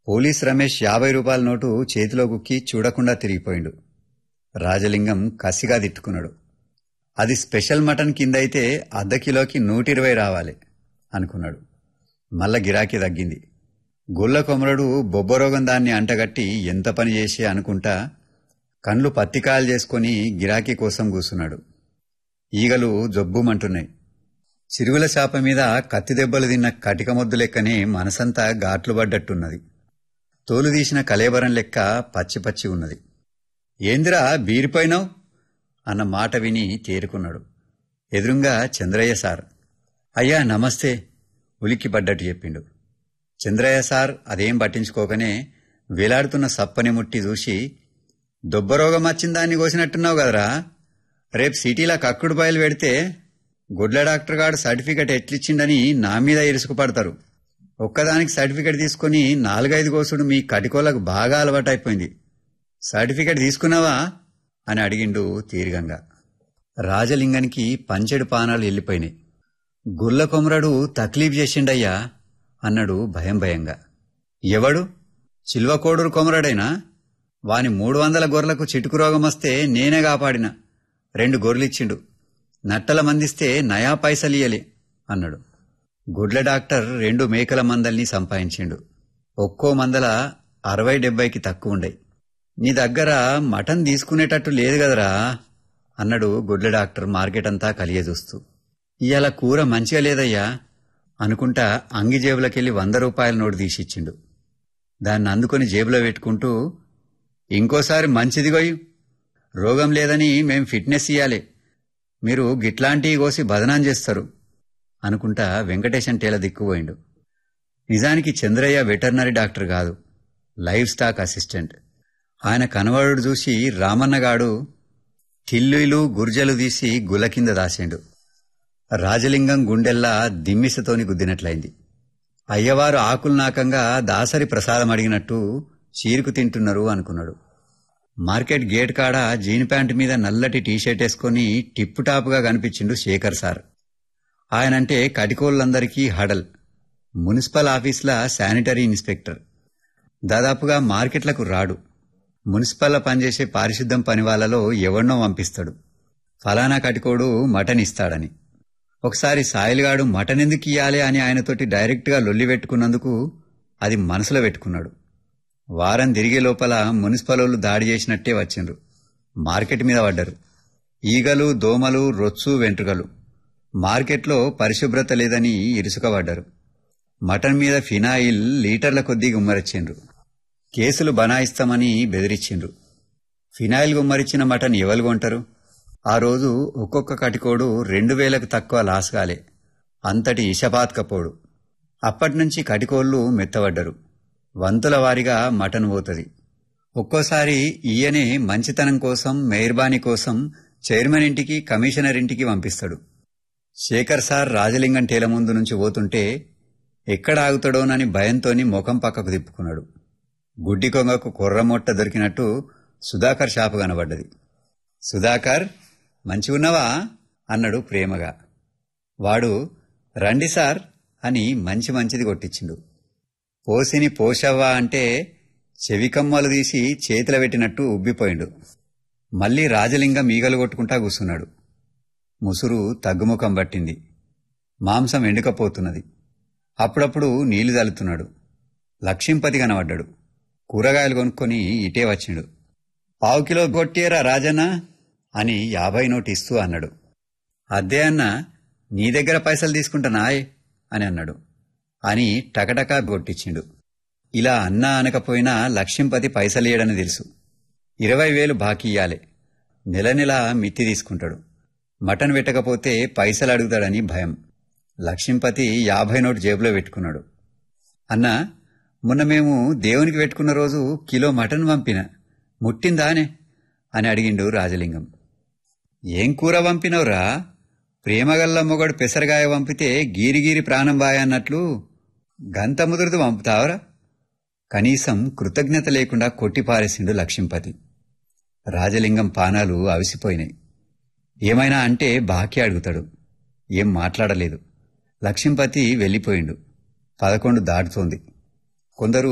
police Ramesh యాభై రూపాయల note చేతిలో గుక్కి చూడకుండా తిరిగిపోయిండు రాజలింగం కసిగా తిట్టుకున్నాడు అది స్పెషల్ మటన్ కిందైతే అర్ధ కిలోకి నూట ఇరవై రావాలి అనుకున్నాడు మల్ల గిరాకీ తగ్గింది గుల్ల కొమరడు బొబ్బరోగం దాన్ని అంటగట్టి ఎంత పని చేసి అనుకుంటా కండ్లు పత్తికాయలు చేసుకుని గిరాకీ కోసం కూసున్నాడు ఈగలు జబ్బుమంటున్నాయి చిరుగుల చాప మీద కత్తి దెబ్బలు తిన్న కటిక మొద్దు లెక్కనే మనసంతా ఘాట్లు పడ్డట్టున్నది తోలు తీసిన కలేబరం లెక్క పచ్చి పచ్చి ఉన్నది ఏందిరా బీరిపోయినావు అన్న మాట విని తేరుకున్నాడు ఎదురుంగా చంద్రయ్య సార్ అయ్యా నమస్తే ఉలిక్కి పడ్డట్టు చెప్పిండు చంద్రయ్య సార్ అదేం పట్టించుకోకనే వేలాడుతున్న సప్పని ముట్టి చూసి దొబ్బరోగం వచ్చిన దాన్ని కోసినట్టున్నావు కదరా రేపు సిటీలా కక్కుడు బయలు పెడితే గుడ్ల డాక్టర్ గారు సర్టిఫికెట్ ఎట్లిచ్చిండని నా మీద ఇరుసుకుపడతారు ఒక్కదానికి సర్టిఫికెట్ తీసుకుని నాలుగైదు కోసుడు మీ కటికోలకు బాగా అలవాటైపోయింది సర్టిఫికెట్ తీసుకున్నావా అని అడిగిండు తీరిగంగా రాజలింగానికి పంచెడు పానాలు వెళ్ళిపోయినాయి గుల్ల కొమరడు తక్లీఫ్ చేసిండయ్యా అన్నాడు భయం భయంగా ఎవడు చిల్వకోడూరు కొమరడైనా వాని మూడు వందల గొర్రెలకు చిటుకు రోగం వస్తే నేనే కాపాడిన రెండు గొర్రెలిచ్చిండు నట్టల మందిస్తే నయా పైసలియలే అన్నాడు గుడ్ల డాక్టర్ రెండు మేకల మందల్ని సంపాదించిండు ఒక్కో మందల అరవై డెబ్బైకి తక్కువ ఉండయి నీ దగ్గర మటన్ తీసుకునేటట్టు లేదు కదరా అన్నాడు గుడ్ల డాక్టర్ మార్కెట్ అంతా కలియజూస్తూ ఇవాళ కూర మంచిగా లేదయ్యా అనుకుంటా అంగి జేబులకెళ్ళి వంద రూపాయల నోటు తీసిచ్చిండు దాన్ని అందుకొని జేబులో పెట్టుకుంటూ ఇంకోసారి మంచిదిగోయ్ రోగం లేదని మేం ఫిట్నెస్ ఇయ్యాలి మీరు గిట్లాంటివి కోసి బదనాం చేస్తారు అనుకుంటా వెంకటేశం టేల దిక్కుపోయిండు నిజానికి చంద్రయ్య వెటర్నరీ డాక్టర్ కాదు లైఫ్ స్టాక్ అసిస్టెంట్ ఆయన కనవడు చూసి రామన్నగాడు టిల్లులు గుర్జలు తీసి గుల కింద దాసిండు రాజలింగం గుండెల్లా దిమ్మిసతోని గుద్దినట్లయింది అయ్యవారు ఆకులు నాకంగా దాసరి ప్రసాదం అడిగినట్టు చీరుకు తింటున్నారు అనుకున్నాడు మార్కెట్ గేట్ కాడ జీన్ ప్యాంట్ మీద నల్లటి టీషర్ట్ వేసుకుని టిప్ టాప్గా కనిపించిండు శేఖర్ సార్ ఆయనంటే కటికోళ్ళందరికీ హడల్ మున్సిపల్ ఆఫీస్లా శానిటరీ ఇన్స్పెక్టర్ దాదాపుగా మార్కెట్లకు రాడు మున్సిపల్లో పనిచేసే పారిశుద్ధం పని వాళ్ళలో ఎవరినో పంపిస్తాడు ఫలానా కటికోడు మటన్ ఇస్తాడని ఒకసారి సాయిల్గాడు మటన్ ఎందుకు ఇయ్యాలి అని ఆయనతోటి డైరెక్ట్గా లొల్లి పెట్టుకున్నందుకు అది మనసులో పెట్టుకున్నాడు వారం తిరిగే లోపల మున్సిపలోళ్ళు దాడి చేసినట్టే వచ్చిండ్రు మార్కెట్ మీద పడ్డారు ఈగలు దోమలు రొచ్చు వెంట్రుకలు మార్కెట్లో పరిశుభ్రత లేదని ఇరుసుకబడ్డారు మటన్ మీద ఫినాయిల్ లీటర్ల కొద్దీ గుమ్మరిచ్చిండ్రు కేసులు బనాయిస్తామని బెదిరించిండ్రు ఫినాయిల్ గుమ్మరిచ్చిన మటన్ ఎవరు కొంటారు ఆ రోజు ఒక్కొక్క కటికోడు రెండు వేలకు తక్కువ లాస్ కాలే అంతటి ఇషపాత్కపోడు అప్పటినుంచి కటికోళ్లు మెత్తబడ్డరు వంతుల వారిగా మటన్ పోతుంది ఒక్కోసారి ఈయనే మంచితనం కోసం మెహర్బానీ కోసం చైర్మన్ ఇంటికి కమిషనర్ ఇంటికి పంపిస్తాడు శేఖర్ సార్ రాజలింగం టేల ముందు నుంచి పోతుంటే ఎక్కడ ఆగుతాడోనని భయంతోని ముఖం పక్కకు తిప్పుకున్నాడు గుడ్డి కొంగకు కుర్రమొట్ట దొరికినట్టు సుధాకర్ షాపు కనబడ్డది సుధాకర్ మంచిగున్నావా అన్నాడు ప్రేమగా వాడు రండి సార్ అని మంచి మంచిది కొట్టించిండు పోసిని పోషవ్వా అంటే చెవికమ్మలు తీసి చేతిలో పెట్టినట్టు ఉబ్బిపోయిండు మళ్ళీ రాజలింగం ఈగలు కొట్టుకుంటా కూసున్నాడు ముసురు తగ్గుముఖం పట్టింది మాంసం ఎండుకపోతున్నది అప్పుడప్పుడు నీళ్లు చల్లుతున్నాడు లక్ష్మీపతి కనబడ్డాడు కూరగాయలు కొనుక్కొని ఇటే వచ్చిండు పావు కిలో కొట్టేరా రాజన్న అని యాభై నోటు ఇస్తూ అన్నాడు అద్దే అన్న నీ దగ్గర పైసలు తీసుకుంటానాయ్ అని అన్నాడు అని టకటకా కొట్టించిండు ఇలా అన్నా అనకపోయినా లక్ష్మీపతి పైసలియడని తెలుసు ఇరవై వేలు బాకీ ఇయ్యాలి నెల నెల మిత్తి తీసుకుంటాడు మటన్ పెట్టకపోతే పైసలు అడుగుతాడని భయం లక్ష్మీపతి యాభై నోటు జేబులో పెట్టుకున్నాడు అన్నా మొన్న మేము దేవునికి పెట్టుకున్న రోజు కిలో మటన్ పంపిన ముట్టిందానే అని అడిగిండు రాజలింగం ఏం కూర పంపినవురా ప్రేమగల్ల మొగడు పెసరగాయ పంపితే గీరిగీరి ప్రాణం బాయ అన్నట్లు గంత ముదురుదు పంపుతావరా కనీసం కృతజ్ఞత లేకుండా కొట్టిపారేసిండు లక్ష్మీపతి రాజలింగం పానాలు అవిసిపోయినాయి ఏమైనా అంటే బాకీ అడుగుతాడు ఏం మాట్లాడలేదు లక్ష్మీపతి వెళ్ళిపోయిండు పదకొండు దాటుతోంది కొందరు